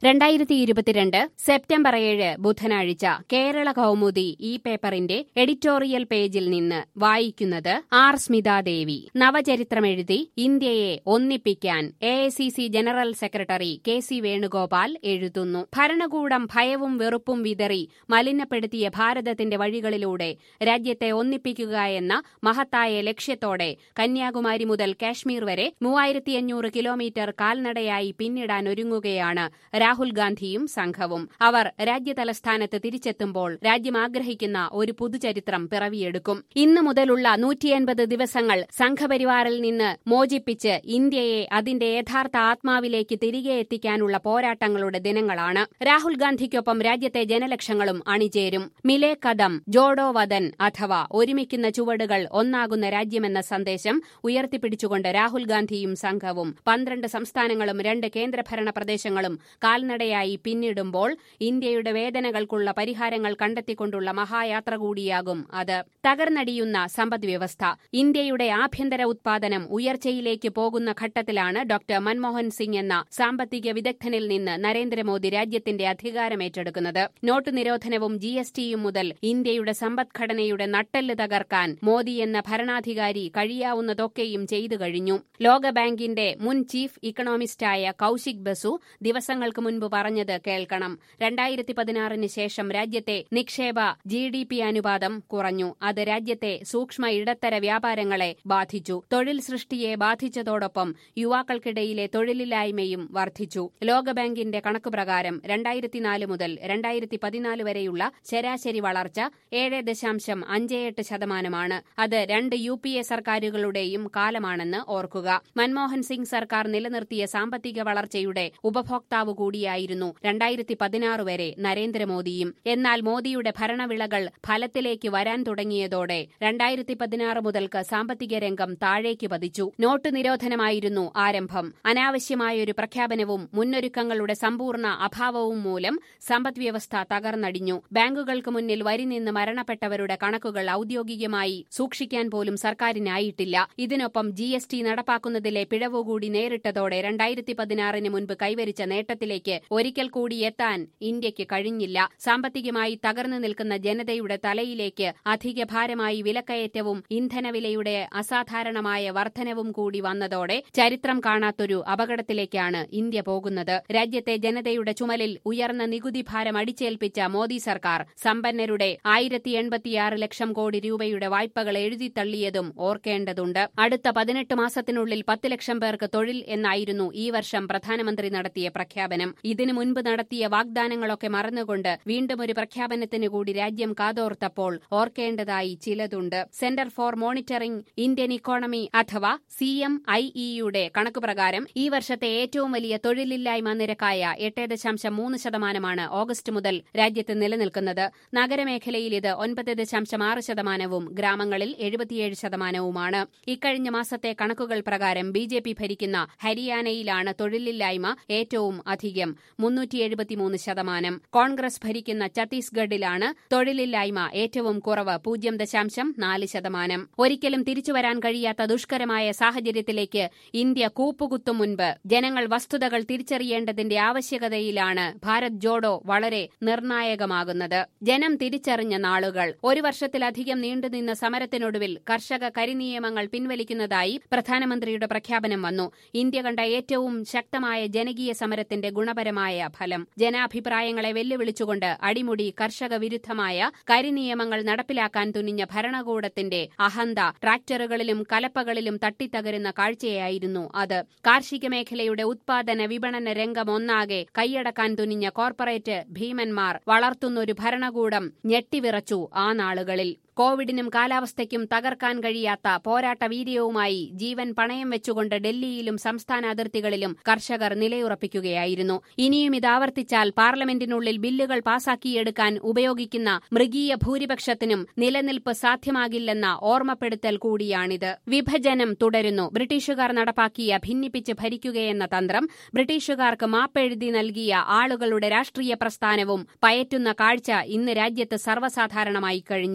രണ്ടായിരത്തി ഇരുപത്തിരണ്ട് സെപ്റ്റംബർ ഏഴ് ബുധനാഴ്ച കേരള കൗമുദി ഈ പേപ്പറിന്റെ എഡിറ്റോറിയൽ പേജിൽ നിന്ന് വായിക്കുന്നത് ആർ സ്മിതാദേവി നവചരിത്രമെഴുതി ഇന്ത്യയെ ഒന്നിപ്പിക്കാൻ A general secretary K C Venugopal എഴുതുന്നു ഭരണകൂടം ഭയവും വെറുപ്പും വിതറി മലിനപ്പെടുത്തിയ ഭാരതത്തിന്റെ വഴികളിലൂടെ രാജ്യത്തെ ഒന്നിപ്പിക്കുക എന്ന മഹത്തായ ലക്ഷ്യത്തോടെ കന്യാകുമാരി മുതൽ കാശ്മീർ വരെ മൂവായിരത്തി അഞ്ഞൂറ് കിലോമീറ്റർ കാൽനടയായി പിന്നിടാൻ ഒരുങ്ങുകയാണ് രാഹുൽ ഗാന്ധിയും സംഘവും അവർ രാജ്യതലസ്ഥാനത്ത് തിരിച്ചെത്തുമ്പോൾ രാജ്യം ആഗ്രഹിക്കുന്ന ഒരു പുതുചരിത്രം പിറവിയെടുക്കും ഇന്നു മുതലുള്ള നൂറ്റിയൻപത് ദിവസങ്ങൾ സംഘപരിവാറിൽ നിന്ന് മോചിപ്പിച്ച് ഇന്ത്യയെ അതിന്റെ യഥാർത്ഥ ആത്മാവിലേക്ക് തിരികെ എത്തിക്കാനുള്ള പോരാട്ടങ്ങളുടെ ദിനങ്ങളാണ് രാഹുൽ ഗാന്ധിക്കൊപ്പം രാജ്യത്തെ ജനലക്ഷങ്ങളും അണിചേരും മിലേ കദം ജോഡോ വദൻ അഥവാ ഒരുമിക്കുന്ന ചുവടുകൾ ഒന്നാകുന്ന രാജ്യമെന്ന സന്ദേശം ഉയർത്തിപ്പിടിച്ചുകൊണ്ട് രാഹുൽ ഗാന്ധിയും സംഘവും പന്ത്രണ്ട് സംസ്ഥാനങ്ങളും രണ്ട് കേന്ദ്രഭരണ പ്രദേശങ്ങളും കാൽനടയായി പിന്നിടുമ്പോൾ ഇന്ത്യയുടെ വേദനകൾക്കുള്ള പരിഹാരങ്ങൾ കണ്ടെത്തിക്കൊണ്ടുള്ള മഹായാത്ര കൂടിയാകും അത് തകർന്നടിയുന്ന സമ്പദ്വ്യവസ്ഥ ഇന്ത്യയുടെ ആഭ്യന്തര ഉത്പാദനം ഉയർച്ചയിലേക്ക് പോകുന്ന ഘട്ടത്തിലാണ് ഡോക്ടർ മൻമോഹൻ സിംഗ് എന്ന സാമ്പത്തിക വിദഗ്ധനിൽ നിന്ന് നരേന്ദ്രമോദി രാജ്യത്തിന്റെ അധികാരമേറ്റെടുക്കുന്നത് നോട്ട് നിരോധനവും ജി എസ് ടിയും മുതൽ ഇന്ത്യയുടെ സമ്പദ്ഘടനയുടെ നട്ടെല്ല് തകർക്കാൻ മോദി എന്ന ഭരണാധികാരി കഴിയാവുന്നതൊക്കെയും ചെയ്തു കഴിഞ്ഞു ലോകബാങ്കിന്റെ മുൻ ചീഫ് ഇക്കണോമിസ്റ്റായ കൌശിക് ബസു ദിവസങ്ങൾക്ക് മുൻപ് പറഞ്ഞത് കേൾക്കണം രണ്ടായിരത്തി പതിനാറിന് ശേഷം രാജ്യത്തെ നിക്ഷേപ ജി ഡി പി അനുപാതം കുറഞ്ഞു അത് രാജ്യത്തെ സൂക്ഷ്മ ഇടത്തര വ്യാപാരങ്ങളെ ബാധിച്ചു തൊഴിൽ സൃഷ്ടിയെ ബാധിച്ചതോടൊപ്പം യുവാക്കൾക്കിടയിലെ തൊഴിലില്ലായ്മയും വർദ്ധിച്ചു ലോകബാങ്കിന്റെ കണക്കുപ്രകാരം രണ്ടായിരത്തിനാല് മുതൽ രണ്ടായിരത്തി പതിനാല് വരെയുള്ള ശരാശരി വളർച്ച ഏഴ് ദശാംശം അഞ്ച് എട്ട് ശതമാനമാണ് അത് രണ്ട് യു പി എ സർക്കാരുകളുടെയും കാലമാണെന്ന് ഓർക്കുക മൻമോഹൻ സിംഗ് സർക്കാർ നിലനിർത്തിയ സാമ്പത്തിക വളർച്ചയുടെ ഉപഭോക്താവ് കൂടിയായിരുന്നു രണ്ടായിരത്തി പതിനാറ് വരെ നരേന്ദ്രമോദിയും എന്നാൽ മോദിയുടെ ഭരണവിളകൾ ഫലത്തിലേക്ക് വരാൻ തുടങ്ങിയതോടെ രണ്ടായിരത്തി പതിനാറ് മുതൽക്ക് സാമ്പത്തിക രംഗം താഴേക്ക് പതിച്ചു നോട്ട് നിരോധനമായിരുന്നു ആരംഭം അനാവശ്യമായൊരു പ്രഖ്യാപനവും മുന്നൊരുക്കങ്ങളുടെ സമ്പൂർണ്ണ അഭാവവും മൂലം സമ്പദ്വ്യവസ്ഥ തകർന്നടിഞ്ഞു ബാങ്കുകൾക്ക് മുന്നിൽ വരി നിന്ന് മരണപ്പെട്ടവരുടെ കണക്കുകൾ ഔദ്യോഗികമായി സൂക്ഷിക്കാൻ പോലും സർക്കാരിനായിട്ടില്ല ഇതിനൊപ്പം ജി എസ് ടി നടപ്പാക്കുന്നതിലെ പിഴവുകൂടി നേരിട്ടതോടെ രണ്ടായിരത്തി പതിനാറിന് മുൻപ് കൈവരിച്ച നേട്ടത്തിലേക്ക് ഒരിക്കൽ കൂടി എത്താൻ ഇന്ത്യക്ക് കഴിഞ്ഞില്ല സാമ്പത്തികമായി തകർന്നു നിൽക്കുന്ന ജനതയുടെ തലയിലേക്ക് അധിക ഭാരമായി വിലക്കയറ്റവും ഇന്ധനവിലയുടെ അസാധാരണമായ വർധനവും കൂടി വന്നതോടെ ചരിത്രം കാണാത്തൊരു അപകടത്തിലേക്കാണ് ഇന്ത്യ പോകുന്നത് രാജ്യത്തെ ജനതയുടെ ചുമലിൽ ഉയർന്ന നികുതി ഭാരം അടിച്ചേൽപ്പിച്ച മോദി സർക്കാർ സമ്പന്നരുടെ ആയിരത്തി എൺപത്തിയാറ് ലക്ഷം കോടി രൂപയുടെ വായ്പകൾ എഴുതിത്തള്ളിയതും ഓർക്കേണ്ടതുണ്ട് അടുത്ത പതിനെട്ട് മാസത്തിനുള്ളിൽ പത്ത് ലക്ഷം പേർക്ക് തൊഴിൽ എന്നായിരുന്നു ഈ വർഷം പ്രധാനമന്ത്രി നടത്തിയ പ്രഖ്യാപനം ഇതിനു മുൻപ് നടത്തിയ വാഗ്ദാനങ്ങളൊക്കെ മറന്നുകൊണ്ട് വീണ്ടും ഒരു പ്രഖ്യാപനത്തിന് കൂടി രാജ്യം കാതോർത്തപ്പോൾ ഓർക്കേണ്ടതായി ചിലതുണ്ട് centre for monitoring Indian economy അഥവാ സി എം ഐ ഇയുടെ കണക്കുപ്രകാരം ഈ വർഷത്തെ ഏറ്റവും വലിയ തൊഴിലില്ലായ്മ നിരക്കായ എട്ട് ദശാംശം മൂന്ന് ശതമാനമാണ് ഓഗസ്റ്റ് മുതൽ രാജ്യത്ത് നിലനിൽക്കുന്നത് നഗരമേഖലയിൽ ഇത് ഒൻപത് ദശാംശം ആറ് ശതമാനവും ഗ്രാമങ്ങളിൽ എഴുപത്തിയേഴ് ശതമാനവുമാണ് ഇക്കഴിഞ്ഞ മാസത്തെ കണക്കുകൾ പ്രകാരം ബി ജെ പി ഭരിക്കുന്ന ഹരിയാനയിലാണ് തൊഴിലില്ലായ്മ ഏറ്റവും അധികം മുന്നൂറ്റി എഴുപത്തിമൂന്ന് ശതമാനം കോൺഗ്രസ് ഭരിക്കുന്ന ഛത്തീസ്ഗഡിലാണ് തൊഴിലില്ലായ്മ ഏറ്റവും കുറവ് പൂജ്യം ദശാംശം നാല് ശതമാനം ഒരിക്കലും തിരിച്ചുവരാൻ കഴിയാത്ത ദുഷ്കരമായ സാഹചര്യത്തിലേക്ക് ഇന്ത്യ കൂപ്പുകുത്തും മുൻപ് ജനങ്ങൾ വസ്തുതകൾ തിരിച്ചറിയേണ്ടതിന്റെ ആവശ്യകതയിലാണ് ഭാരത് ജോഡോ വളരെ നിർണായകമാകുന്നത് ജനം തിരിച്ചറിഞ്ഞ നാളുകൾ ഒരു വർഷത്തിലധികം നീണ്ടുനിന്ന സമരത്തിനൊടുവിൽ കർഷക കരിനിയമങ്ങൾ പിൻവലിക്കുന്നതായി പ്രധാനമന്ത്രിയുടെ പ്രഖ്യാപനം വന്നു ഇന്ത്യ കണ്ട ഏറ്റവും ശക്തമായ ജനകീയ സമരത്തിന്റെ ഗുണപരമായ ഫലം ജനാഭിപ്രായങ്ങളെ വെല്ലുവിളിച്ചുകൊണ്ട് അടിമുടി കർഷക വിരുദ്ധമായ കരിനിയമങ്ങൾ നടപ്പിലാക്കാൻ തുനിഞ്ഞ ഭരണകൂടത്തിന്റെ അഹന്ത ട്രാക്ടറുകളിലും കലപ്പകളിലും തട്ടിത്തകരുന്ന കാഴ്ചയായിരുന്നു അത് കാർഷിക മേഖലയുടെ ഉത്പാദന വിപണന രംഗം ഒന്നാകെ കൈയടക്കാൻ തുനിഞ്ഞ കോർപ്പറേറ്റ് ഭീമന്മാർ വളർത്തുന്നൊരു ഭരണകൂടം ഞെട്ടിവിറച്ചു ആ നാളുകളിൽ കോവിഡിനും കാലാവസ്ഥയ്ക്കും തകർക്കാൻ കഴിയാത്ത പോരാട്ട വീര്യവുമായി ജീവൻ പണയം വെച്ചുകൊണ്ട് ഡൽഹിയിലും സംസ്ഥാന അതിർത്തികളിലും കർഷകർ നിലയുറപ്പിക്കുകയായിരുന്നു ഇനിയും ഇത് ആവർത്തിച്ചാൽ പാർലമെന്റിനുള്ളിൽ ബില്ലുകൾ പാസാക്കിയെടുക്കാൻ ഉപയോഗിക്കുന്ന മൃഗീയ ഭൂരിപക്ഷത്തിനും നിലനിൽപ്പ് സാധ്യമാകില്ലെന്ന ഓർമ്മപ്പെടുത്തൽ കൂടിയാണിത് വിഭജനം തുടരുന്നു ബ്രിട്ടീഷുകാർ നടപ്പാക്കിയ ഭിന്നിപ്പിച്ച് ഭരിക്കുകയെന്ന തന്ത്രം ബ്രിട്ടീഷുകാർക്ക് മാപ്പെഴുതി നൽകിയ ആളുകളുടെ രാഷ്ട്രീയ പ്രസ്ഥാനവും പയറ്റുന്ന കാഴ്ച ഇന്ന് രാജ്യത്ത് സർവ്വസാധാരണമായി കഴിഞ്ഞിരിക്കുന്നു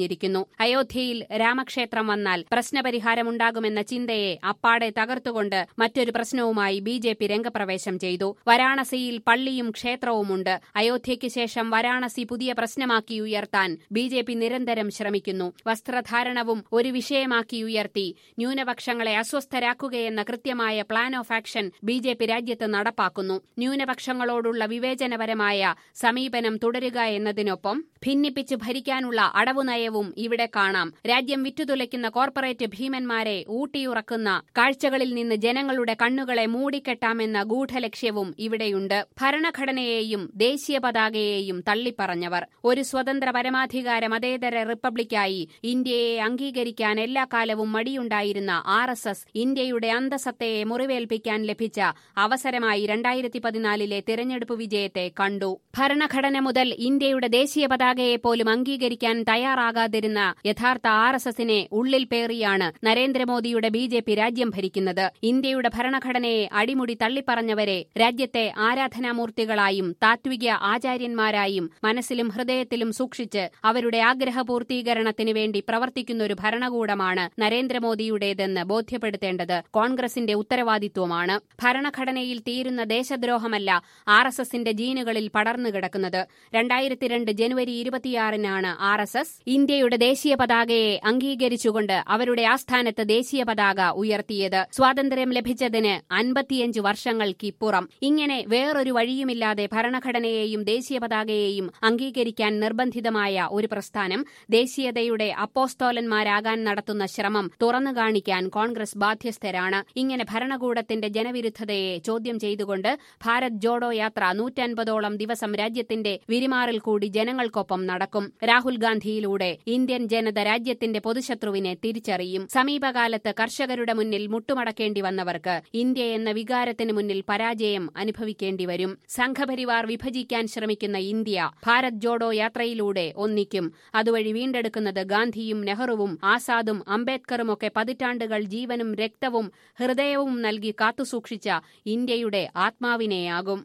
അയോധ്യയിൽ രാമക്ഷേത്രം വന്നാൽ പ്രശ്നപരിഹാരമുണ്ടാകുമെന്ന ചിന്തയെ അപ്പാടെ തകർത്തുകൊണ്ട് മറ്റൊരു പ്രശ്നവുമായി ബി ജെ പി രംഗപ്രവേശം ചെയ്തു വാരാണസിയിൽ പള്ളിയും ക്ഷേത്രവുമുണ്ട് അയോധ്യയ്ക്ക് ശേഷം വാരാണസി പുതിയ പ്രശ്നമാക്കി ഉയർത്താൻ ബി ജെ പി നിരന്തരം ശ്രമിക്കുന്നു വസ്ത്രധാരണവും ഒരു വിഷയമാക്കി ഉയർത്തി ന്യൂനപക്ഷങ്ങളെ അസ്വസ്ഥരാക്കുകയെന്ന കൃത്യമായ plan of action B J P രാജ്യത്ത് നടപ്പാക്കുന്നു ന്യൂനപക്ഷങ്ങളോടുള്ള വിവേചനപരമായ സമീപനം തുടരുക എന്നതിനൊപ്പം ഭിന്നിപ്പിച്ച് ഭരിക്കാനുള്ള അടവുനയവും ഇവിടെ കാണാം രാജ്യം വിറ്റുതുലയ്ക്കുന്ന കോർപ്പറേറ്റ് ഭീമന്മാരെ ഊട്ടിയുറക്കുന്ന കാഴ്ചകളിൽ നിന്ന് ജനങ്ങളുടെ കണ്ണുകളെ മൂടിക്കെട്ടാമെന്ന ഗൂഢലക്ഷ്യവും ഇവിടെയുണ്ട് ഭരണഘടനയെയും ദേശീയ പതാകയെയും തള്ളിപ്പറഞ്ഞവർ ഒരു സ്വതന്ത്ര പരമാധികാര മതേതര റിപ്പബ്ലിക്കായി ഇന്ത്യയെ അംഗീകരിക്കാൻ എല്ലാ കാലവും മടിയുണ്ടായിരുന്ന ആർ എസ് എസ് ഇന്ത്യയുടെ അന്തസത്തയെ മുറിവേൽപ്പിക്കാൻ ലഭിച്ച അവസരമായി രണ്ടായിരത്തി പതിനാലിലെ തിരഞ്ഞെടുപ്പ് വിജയത്തെ കണ്ടു ഭരണഘടന മുതൽ ഇന്ത്യയുടെ ദേശീയ പതാകയെ പോലും അംഗീകരിക്കാൻ തയ്യാറാകാതിരുന്ന യഥാർത്ഥ ആർ എസ് എസിനെ ഉള്ളിൽ പേറിയാണ് നരേന്ദ്രമോദിയുടെ ബി ജെ പി രാജ്യം ഭരിക്കുന്നത് ഇന്ത്യയുടെ ഭരണഘടനയെ അടിമുടി തള്ളിപ്പറഞ്ഞവരെ രാജ്യത്തെ ആരാധനാമൂർത്തികളായും താത്വിക ആചാര്യന്മാരായും മനസ്സിലും ഹൃദയത്തിലും സൂക്ഷിച്ച് അവരുടെ ആഗ്രഹപൂർത്തീകരണത്തിന് വേണ്ടി പ്രവർത്തിക്കുന്ന ഒരു ഭരണകൂടമാണ് നരേന്ദ്രമോദിയുടേതെന്ന് ബോധ്യപ്പെടുത്തേണ്ടത് കോൺഗ്രസിന്റെ ഉത്തരവാദിത്വമാണ് ഭരണഘടനയിൽ തീരുന്ന ദേശദ്രോഹമല്ല ആർ എസ് എസിന്റെ ജീനുകളിൽ പടർന്നു കിടക്കുന്നത് രണ്ടായിരത്തി രണ്ട് ജനുവരി ഇരുപത്തിയാറിനാണ് ആർ എസ് എസ് ഇന്ത്യയുടെ ദേശീയ പതാകയെ അംഗീകരിച്ചുകൊണ്ട് അവരുടെ ആസ്ഥാനത്ത് ദേശീയ പതാക ഉയർത്തിയത് സ്വാതന്ത്ര്യം ലഭിച്ചതിന് അൻപത്തിയഞ്ച് വർഷങ്ങൾക്കിപ്പുറം ഇങ്ങനെ വേറൊരു വഴിയുമില്ലാതെ ഭരണഘടനയെയും ദേശീയ പതാകയെയും അംഗീകരിക്കാൻ നിർബന്ധിതമായ ഒരു പ്രസ്ഥാനം ദേശീയതയുടെ അപ്പോസ്തോലന്മാരാകാൻ നടത്തുന്ന ശ്രമം തുറന്നു കാണിക്കാൻ കോൺഗ്രസ് ബാധ്യസ്ഥരാണ് ഇങ്ങനെ ഭരണകൂടത്തിന്റെ ജനവിരുദ്ധതയെ ചോദ്യം ചെയ്തുകൊണ്ട് ഭാരത് ജോഡോ യാത്ര നൂറ്റൻപതോളം ദിവസം രാജ്യത്തിന്റെ വിരിമാറിൽ കൂടി ജനങ്ങൾക്കൊപ്പം നടക്കും രാഹുൽ ഗാന്ധിയിലൂടെ ഇന്ത്യൻ ജനത രാജ്യത്തിന്റെ പൊതുശത്രുവിനെ തിരിച്ചറിയും സമീപകാലത്ത് കർഷകരുടെ മുന്നിൽ മുട്ടുമടക്കേണ്ടി വന്നവർക്ക് ഇന്ത്യ എന്ന വികാരത്തിന് മുന്നിൽ പരാജയം അനുഭവിക്കേണ്ടി വരും സംഘപരിവാർ വിഭജിക്കാൻ ശ്രമിക്കുന്ന ഇന്ത്യ ഭാരത് ജോഡോ യാത്രയിലൂടെ ഒന്നിക്കും അതുവഴി വീണ്ടെടുക്കുന്നത് ഗാന്ധിയും നെഹ്റുവും ആസാദും അംബേദ്കറുമൊക്കെ പതിറ്റാണ്ടുകൾ ജീവനും രക്തവും ഹൃദയവും നൽകി കാത്തുസൂക്ഷിച്ച ഇന്ത്യയുടെ ആത്മാവിനെയാകും